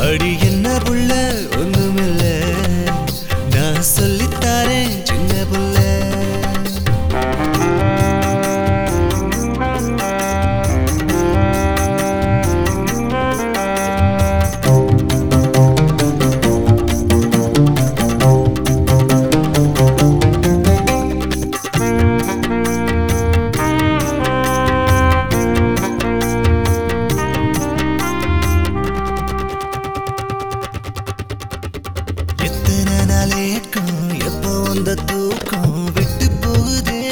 அடி என்ன புள்ள ஒண்ணுமில்ல நான் சொல்லித்தாரேன் சின்ன புள்ள எத்தனை நாள் ஏக்கம் எப்போ வந்த தூக்கம் விட்டு போகுதே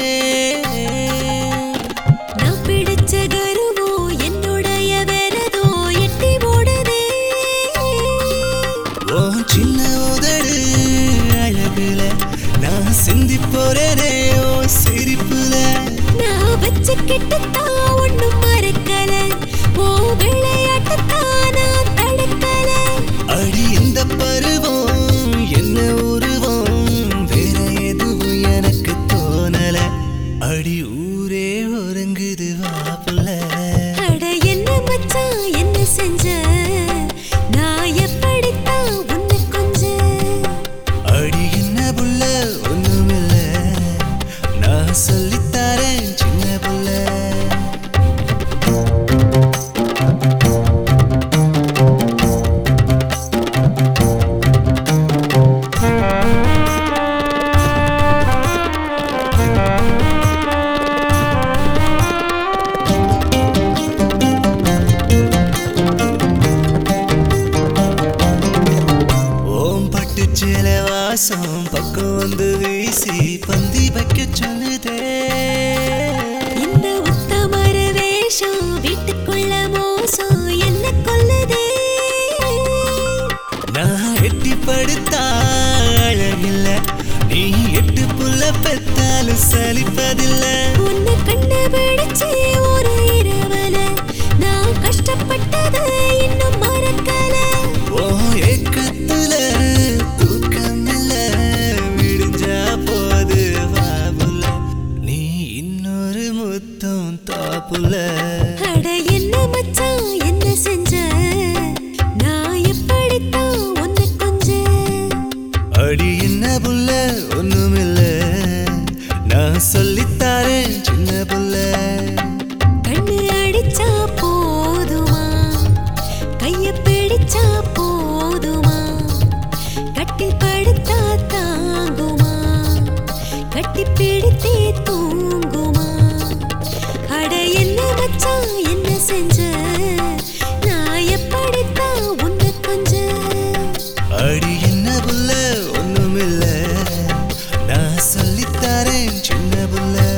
நான் பிடிச்ச கருவோ என்னுடைய விரதோ எட்டி ஓடுதே ஓ சின்ன உதடு அழகுல நான் சிந்தி போறேனே ஓ சிரிப்புல நான் வச்சுக்கிட்டுத்தான் ஒண்ணும் மறக்கல ஓ விளையாட்டுத்தான் நான் தடுக்கல அடி இந்த பருவம் என்ன உருவம் வேற எதுவும் எனக்கு தோணல அடி ஊரே ஒருங்குது வாப்புல அட என்ன மச்சான் என்ன செஞ்ச நான் எப்படித்தான் உன்னை கொஞ்ச அடி என்ன புள்ள ஒண்ணுமில்ல நான் சொல்லித்தாரேன் சின்ன புள்ள ஓம் பட்டு சேல வாசம் பக்கம் வந்து வீசி பந்தி வைக்க சொல்லுதே இந்த உத்தமர வேஷம் வீட்டுக்குள்ள மோசம் என்ன கொல்லுதே நான் எட்டி படுத்தா அழகில்ல நீ எட்டு புள்ள பெத்தாலும் சலிப்பதில்ல உன்னை கண்டுபிடிச்சே ஒரு இரவல நான் கஷ்டப்பட்டது இன்னும் மறக்கல ஓ ஏக்கத்துல தூக்கம் இல்ல விடிஞ்சா போது வாபுல நீ இன்னொரு முத்தம் தாப்புல அட என்ன மச்சான் என்ன செஞ்ச நான் எப்படித்தான் உன்னை கொஞ்ச அடி என்ன புள்ள ஒண்ணுமில்ல நான் சொல்லித்தாரேன் சின்ன புள்ள கண்ணு அடிச்சா போதுமா கைய பிடிச்சா போதுமா கட்டி படுத்தா தாங்குமா கட்டி பிடித்தே தூங்குமா அட என்ன மச்சான் என்ன செஞ்ச நான் எப்படித்தான் உன்னை கொஞ்ச அடி என்ன புள்ள ஒண்ணுமில்ல நான் சொல்லித்தாரேன் சின்ன புள்ள